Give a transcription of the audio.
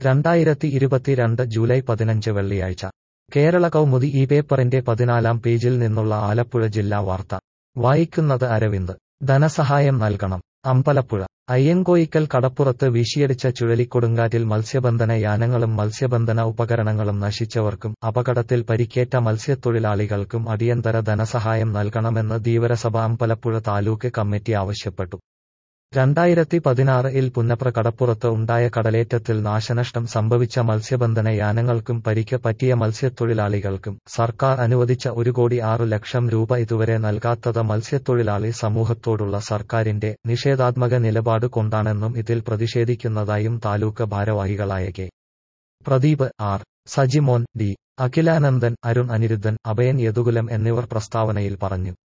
രണ്ടായിരത്തി ഇരുപത്തിരണ്ട് ജൂലൈ പതിനഞ്ച് വെള്ളിയാഴ്ച കേരള കൗമുദി ഈ പേപ്പറിന്റെ പതിനാലാം പേജിൽ നിന്നുള്ള ആലപ്പുഴ ജില്ലാ വാർത്ത വായിക്കുന്നത് അരവിന്ദ് ധനസഹായം നൽകണം അമ്പലപ്പുഴ അയ്യൻകോയിക്കൽ കടപ്പുറത്ത് വീശിയടിച്ച ചുഴലിക്കൊടുങ്കാറ്റിൽ മത്സ്യബന്ധന യാനങ്ങളും മത്സ്യബന്ധന ഉപകരണങ്ങളും നശിച്ചവർക്കും അപകടത്തിൽ പരിക്കേറ്റ മത്സ്യത്തൊഴിലാളികൾക്കും അടിയന്തര ധനസഹായം നൽകണമെന്ന് ധീവരസഭ അമ്പലപ്പുഴ താലൂക്ക് കമ്മിറ്റി ആവശ്യപ്പെട്ടു രണ്ടായിരത്തി പതിനാറിൽ പുന്നപ്ര കടപ്പുറത്ത് ഉണ്ടായ കടലേറ്റത്തിൽ നാശനഷ്ടം സംഭവിച്ച മത്സ്യബന്ധന യാനങ്ങൾക്കും പരിക്ക് പറ്റിയ മത്സ്യത്തൊഴിലാളികൾക്കും സർക്കാർ അനുവദിച്ച ഒരു കോടി ആറു ലക്ഷം രൂപ ഇതുവരെ നൽകാത്തത് മത്സ്യത്തൊഴിലാളി സമൂഹത്തോടുള്ള സർക്കാരിന്റെ നിഷേധാത്മക നിലപാട് കൊണ്ടാണെന്നും ഇതിൽ പ്രതിഷേധിക്കുന്നതായും താലൂക്ക് ഭാരവാഹികളായ K Pradeep R Sajimon D Akhilanandan Arun Aniruddhan Abhayan Yadukulam എന്നിവർ പ്രസ്താവനയിൽ പറഞ്ഞു